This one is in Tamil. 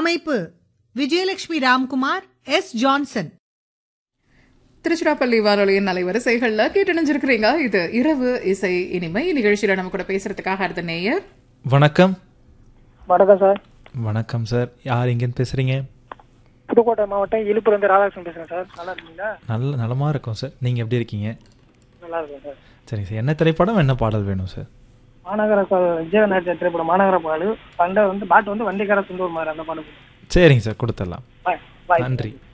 அமைப்பு விஜயலட்சுமி ராம்குமார் எஸ் ஜான்சன் திருச்சிராப்பள்ளி வானொலியின் அலைவரிசைகள்ல கேட்டணிஞ்சிருக்கிறீங்க இது இரவு இசை இனிமை நிகழ்ச்சியில நம்ம கூட பேசுறதுக்காக அடுத்த நேயர் வணக்கம் வணக்கம் சார் வணக்கம் சார் யார் எங்கேருந்து பேசுகிறீங்க புதுக்கோட்டை மாவட்டம் இழுப்புலேருந்து ராதாகிருஷ்ணன் பேசுகிறேன் சார் நல்லா இருக்கீங்களா நல்ல நலமாக இருக்கும் சார் நீங்கள் எப்படி இருக்கீங்க நல்லா இருக்கேன் சார் சரிங்க சார் என்ன திரைப்படம் என்ன பாடல் வேணும் சார் மாநகர சார் விஜயநாயக திரைப்படம் மாநகர பாடு பண்டை வந்து பாட்டு வந்து வண்டிக்கார சுந்தூர் மாதிரி அந்த பாட்டு சரிங்க சார் கொடுத்துடலாம் பாய் பாய் நன்றி